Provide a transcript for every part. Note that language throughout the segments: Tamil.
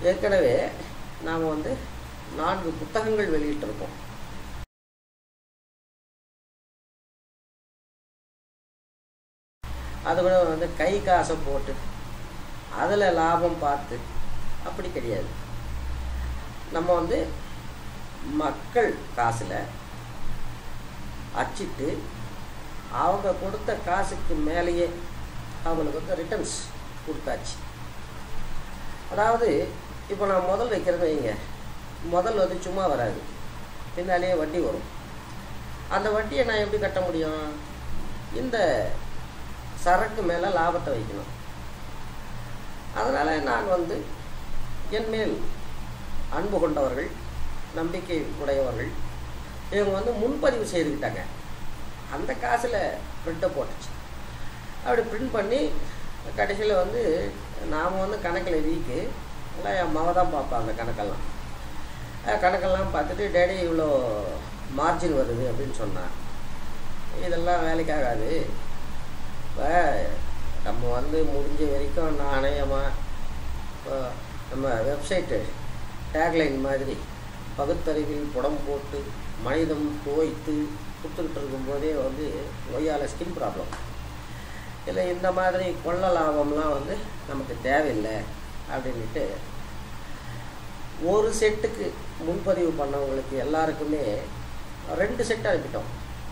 ஏற்கனவே நாம் வந்து நான்கு புத்தகங்கள் வெளியிட்டிருக்கோம் அது கூட வந்து கை காசை போட்டு அதில் லாபம் பார்த்து அப்படி கிடையாது நம்ம வந்து மக்கள் காசில் அச்சிட்டு அவங்க கொடுத்த காசுக்கு மேலேயே அவங்களுக்கு வந்து ரிட்டர்ன்ஸ் கொடுத்தாச்சு அதாவது இப்போ நான் முதல் வைக்கிறேன்னு வைங்க முதல் வந்து சும்மா வராது பின்னாலேயே வட்டி வரும் அந்த வட்டியை நான் எப்படி கட்ட முடியும் இந்த சரக்கு மேலே லாபத்தை வைக்கணும் அதனால் நான் வந்து என் மேல் அன்பு கொண்டவர்கள் நம்பிக்கை உடையவர்கள் இவங்க வந்து முன்பதிவு செய்துக்கிட்டாங்க அந்த காசில் பிரிண்ட்டை போட்டுச்சு அப்படி பிரிண்ட் பண்ணி கடைசியில் வந்து நாம் வந்து கணக்கில் வீக்கு எல்லாம் என் மக தான் பார்ப்பேன் அந்த கணக்கெல்லாம் அஹ் கணக்கெல்லாம் பார்த்துட்டு டேடி இவ்வளோ மார்ஜின் வருது அப்படின்னு சொன்னான் இதெல்லாம் வேலைக்காகாது இப்போ நம்ம வந்து முடிஞ்ச வரைக்கும் நாணயமாக இப்போ நம்ம வெப்சைட்டு டேக்லைன் மாதிரி பகுத்தறிவில் புடம் போட்டு மனிதம் துவைத்து கொடுத்துக்கிட்டு இருக்கும்போதே வந்து நொய்யால் ஸ்கின் ப்ராப்ளம் இல்லை இந்த மாதிரி கொள்ள லாபம்லாம் வந்து நமக்கு தேவையில்லை அப்படின்ட்டு ஒரு செட்டுக்கு முன்பதிவு பண்ணவங்களுக்கு எல்லாருக்குமே ரெண்டு செட் அனுப்பிட்டோம்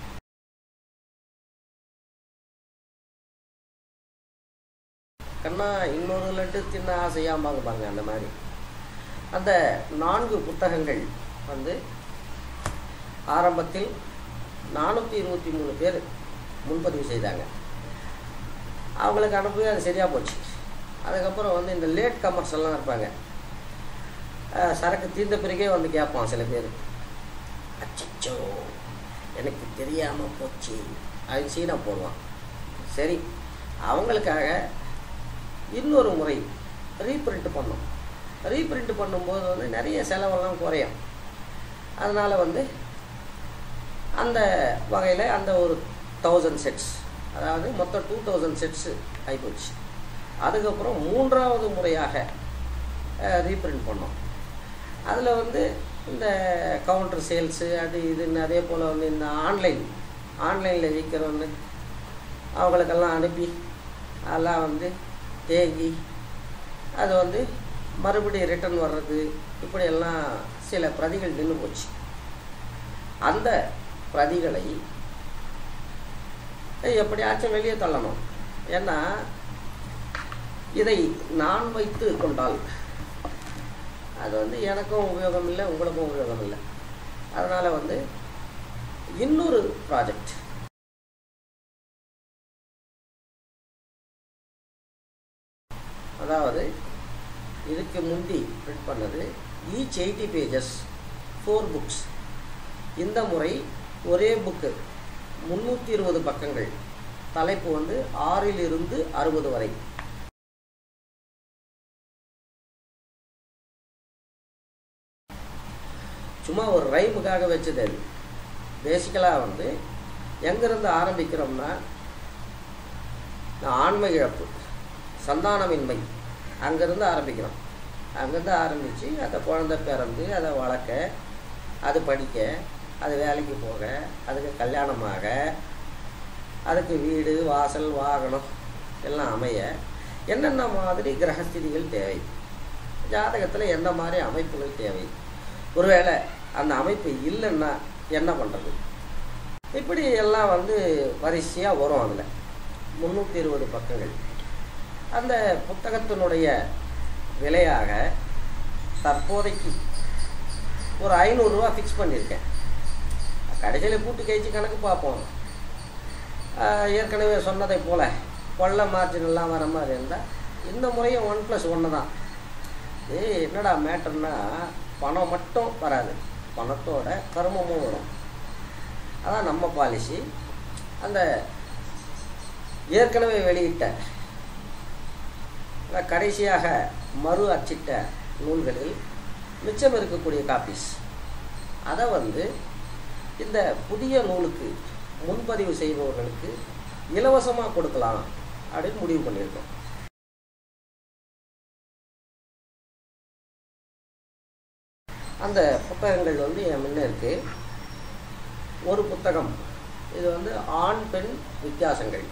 கண்ணா இன்னொரு லட்டு தின்ன ஆசையாம்பாங்க பாருங்க அந்த மாதிரி அந்த நான்கு புத்தகங்கள் வந்து ஆரம்பத்தில் நானூற்றி இருபத்தி மூணு பேர் முன்பதிவு செய்தாங்க அவங்களுக்கு அனுப்பி அது சரியாக போச்சு அதுக்கப்புறம் வந்து இந்த லேட் கமர்ஸ் எல்லாம் இருப்பாங்க அஹ் சரக்கு தீர்ந்த பிறகே வந்து கேட்பான் சில பேர் அச்சோ எனக்கு தெரியாமல் போச்சு அது சீனா போடுவான் சரி அவங்களுக்காக இன்னொரு முறை ரீப்ரிண்ட் பண்ணோம் ரீப்ரிண்ட் பண்ணும்போது வந்து நிறைய செலவெல்லாம் குறையும் அதனால் வந்து அந்த வகையில் அந்த ஒரு தௌசண்ட் செட்ஸ் அதாவது மொத்தம் டூ தௌசண்ட் செட்ஸு ஆகிப்போச்சு அதுக்கப்புறம் மூன்றாவது முறையாக ரீப்ரிண்ட் பண்ணோம் அதில் வந்து இந்த கவுண்டர் சேல்ஸு அது இதுன்னு அதே போல் வந்து இந்த ஆன்லைன் ஆன்லைனில் விற்கிறவங்க அவங்களுக்கெல்லாம் அனுப்பி அதெல்லாம் வந்து தேங்கி அது வந்து மறுபடியும் ரிட்டர்ன் வர்றது இப்படியெல்லாம் சில பிரதிகள் நின்று போச்சு அந்த பிரதிகளை எப்படியாச்சும் வெளியே தள்ளணும் ஏன்னா இதை நான் வைத்து கொண்டால் அது வந்து எனக்கும் உபயோகம் இல்லை உங்களுக்கும் உபயோகம் இல்லை அதனால் வந்து இன்னொரு ப்ராஜெக்ட் அதாவது இதுக்கு முந்தி பிரிண்ட் பண்ணது each eighty pages four books இந்த முறை ஒரே புக்கு முந்நூற்றி இருபது பக்கங்கள் தலைப்பு வந்து ஆறிலிருந்து அறுபது வரை சும்மா ஒரு ரைமுக்காக வச்சது அது பேசிக்கலாக வந்து எங்கேருந்து ஆரம்பிக்கிறோம்னா ஆண்மை இழப்பு சந்தானமின்மை அங்கேருந்து ஆரம்பிக்கிறோம் அங்கேருந்து ஆரம்பித்து அந்த குழந்தை பிறந்து அதை வளர்க்க அது படிக்க அது வேலைக்கு போக அதுக்கு கல்யாணமாக அதுக்கு வீடு வாசல் வாகனம் எல்லாம் அமைய என்னென்ன மாதிரி கிரகஸ்திதிகள் தேவை ஜாதகத்தில் எந்த மாதிரி அமைப்புகள் தேவை ஒருவேளை அந்த அமைப்பு இல்லைன்னா என்ன பண்ணுறது இப்படி எல்லாம் வந்து வரிசையாக வரும் அதில் முந்நூற்றி இருபது பக்கங்கள் அந்த புத்தகத்தினுடைய விலையாக தற்போதைக்கு ஒரு ஐநூறுரூவா ஃபிக்ஸ் பண்ணியிருக்கேன் கடைசியில் கூட்டு கழிச்சு கணக்கு பார்ப்போம் ஏற்கனவே சொன்னதை போல் கொள்ள மார்ஜின் எல்லாம் வர மாதிரி இருந்தால் இந்த முறையும் ஒன் ப்ளஸ் ஒன்று தான் ஏய் என்னடா மேட்டர்னா பணம் மட்டும் வராது பணத்தோட கருமமும் வரும் அதான் நம்ம பாலிசி அந்த ஏற்கனவே வெளியிட்ட கடைசியாக மறு அச்சிட்ட நூல்களில் மிச்சம் இருக்கக்கூடிய காப்பீஸ் அதை வந்து இந்த புதிய நூலுக்கு முன்பதிவு செய்பவர்களுக்கு இலவசமாக கொடுக்கலாம் அப்படின்னு முடிவு பண்ணியிருக்கோம் அந்த புத்தகங்கள் வந்து என் முன்ன இருக்குது ஒரு புத்தகம் இது வந்து ஆண் பெண் வித்தியாசங்கள்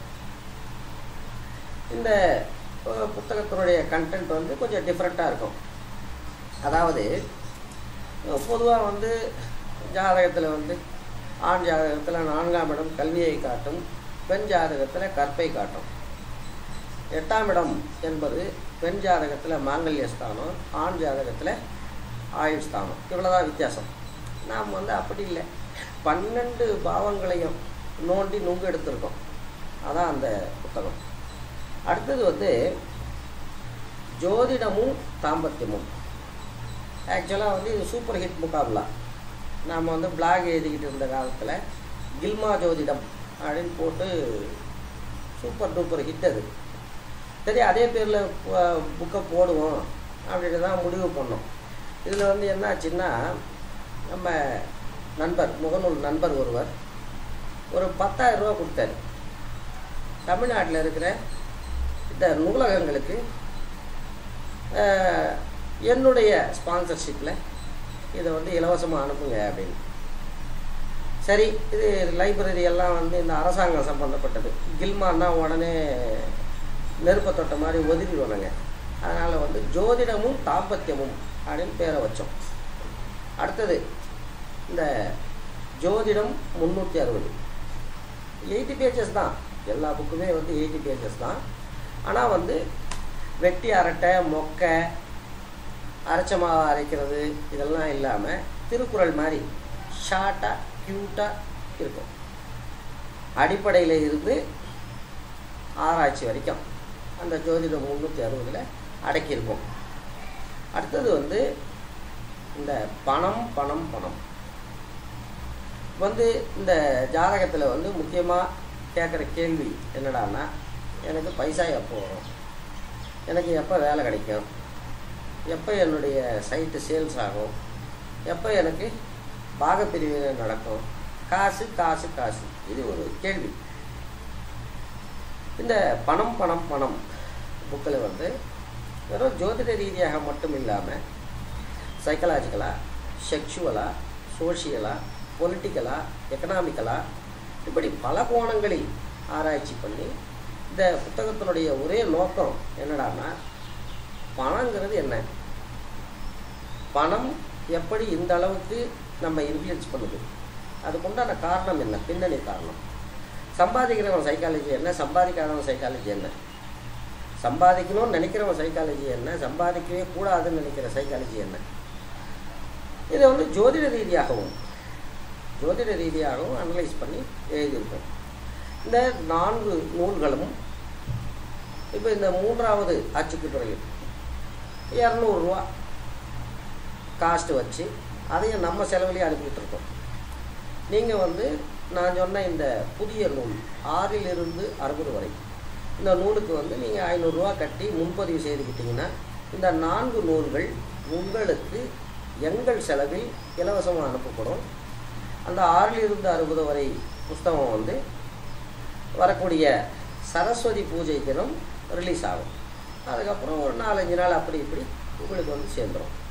இந்த அஹ், புத்தகத்தினுடைய கண்டென்ட் வந்து கொஞ்சம் டிஃப்ரெண்ட்டாக இருக்கும் அதாவது பொதுவாக வந்து ஜாதகத்தில் வந்து ஆண் ஜாதகத்தில் நான்காம் இடம் கல்வியை காட்டும் பெண் ஜாதகத்தில் கற்பை காட்டும் எட்டாம் இடம் என்பது பெண் ஜாதகத்தில் மாங்கல்ய ஸ்தானம் ஆண் ஜாதகத்தில் ஆயுள் ஸ்தானம் இவ்வளோதான் வித்தியாசம் நாம் வந்து அப்படி இல்லை பன்னெண்டு பாவங்களையும் நோண்டி நுங்கு எடுத்திருக்கோம் அதான் அந்த புத்தகம் அடுத்தது வந்து ஜோதிடமும் தாம்பத்தியமும் ஆக்சுவலாக வந்து இது சூப்பர் ஹிட் முகாபலா நாம் வந்து பிளாக் எழுதிக்கிட்டு இருந்த காலத்தில் கில்மா ஜோதிடம் அப்படின்னு போட்டு சூப்பர் டூப்பர் ஹிட் அது சரி அதே பேரில் புக்கை போடுவோம் அப்படின்னு தான் முடிவு பண்ணோம் இதில் வந்து என்ன ஆச்சுன்னா நம்ம நண்பர் முகநூல் நண்பர் ஒருவர் ஒரு பத்தாயிரம் ரூபா கொடுத்தாரு தமிழ்நாட்டில் இருக்கிற இந்த நூலகங்களுக்கு அஹ், என்னுடைய ஸ்பான்சர்ஷிப்பில் இதை வந்து இலவசமாக அனுப்புங்க அப்படின்னு சரி இது லைப்ரரி எல்லாம் வந்து இந்த அரசாங்கம் சம்மந்தப்பட்டது கில்மான்னா உடனே நெருப்பை தொட்ட மாதிரி ஒதுக்கிடுவானுங்க அதனால் வந்து ஜோதிடமும் தாம்பத்தியமும் அப்படின்னு பேரை வச்சோம் அடுத்தது இந்த ஜோதிடம் முந்நூற்றி அறுபது எயிட்டி பேஜஸ் தான் எல்லா புக்குமே வந்து எயிட்டி பேஜஸ் தான் ஆனால் வந்து வெட்டி அரட்டை மொக்கை அரைச்ச மாவு அரைக்கிறது இதெல்லாம் இல்லாமல் திருக்குறள் மாதிரி ஷார்ட்டாக க்யூட்டாக இருக்கும் அடிப்படையில் இருந்து ஆராய்ச்சி வரைக்கும் அந்த ஜோதிடம் முந்நூற்றி அறுபதில் அடக்கியிருக்கும் அடுத்தது வந்து இந்த பணம் பணம் பணம் வந்து இந்த ஜாதகத்தில் வந்து முக்கியமாக கேட்குற கேள்வி என்னடான்னா எனக்கு பைசா எப்போ வரும் எனக்கு எப்போ வேலை கிடைக்கும் எப்போ என்னுடைய சைட்டு சேல்ஸ் ஆகும் எப்போ எனக்கு பாகப்பிரிவு நடக்கும் காசு காசு காசு இது ஒரு கேள்வி இந்த பணம் பணம் பணம் புக்கில் வந்து வெறும் ஜோதிட ரீதியாக மட்டும் இல்லாமல் சைக்கலாஜிக்கலாக செக்ஷுவலாக சோஷியலாக பொலிட்டிக்கலாக எக்கனாமிக்கலாக இப்படி பல கோணங்களில் ஆராய்ச்சி பண்ணி இந்த புத்தகத்தினுடைய ஒரே நோக்கம் என்னடான்னா பணங்கிறது என்ன பணம் எப்படி இந்த அளவுக்கு நம்ம இன்ஃப்ளூயன்ஸ் பண்ணுது அதுக்குண்டான காரணம் என்ன பின்னணி காரணம் சம்பாதிக்கிறவன் சைக்காலஜி என்ன சம்பாதிக்காதவன் சைக்காலஜி என்ன சம்பாதிக்கணும்னு நினைக்கிறவன் சைக்காலஜி என்ன சம்பாதிக்கவே கூடாதுன்னு நினைக்கிற சைக்காலஜி என்ன இதை வந்து ஜோதிட ரீதியாகவும் ஜோதிட ரீதியாகவும் அனலைஸ் பண்ணி எழுதியிருக்கோம் இந்த நான்கு நூல்களும் இப்போ இந்த மூன்றாவது அச்சுக்கு பிறகு இரநூறுவா காஸ்ட் வச்சு அதையும் நம்ம செலவுலேயே அனுப்பிட்டு இருக்கோம் நீங்கள் வந்து நான் சொன்ன இந்த புதிய நூல் ஆறிலிருந்து அறுபது வரை இந்த நூலுக்கு வந்து நீங்கள் ஐநூறுரூவா கட்டி முன்பதிவு செய்துக்கிட்டிங்கன்னா இந்த நான்கு நூல்கள் உங்களுக்கு எங்கள் செலவில் இலவசமாக அனுப்பப்படும் அந்த ஆறிலிருந்து அறுபது வரை புஸ்தகம் வந்து வரக்கூடிய சரஸ்வதி பூஜை தினம் ரிலீஸ் ஆகும் அதுக்கப்புறம் ஒரு நாலஞ்சு நாள் அப்படி இப்படி உங்களுக்கு வந்து சேர்ந்துடும்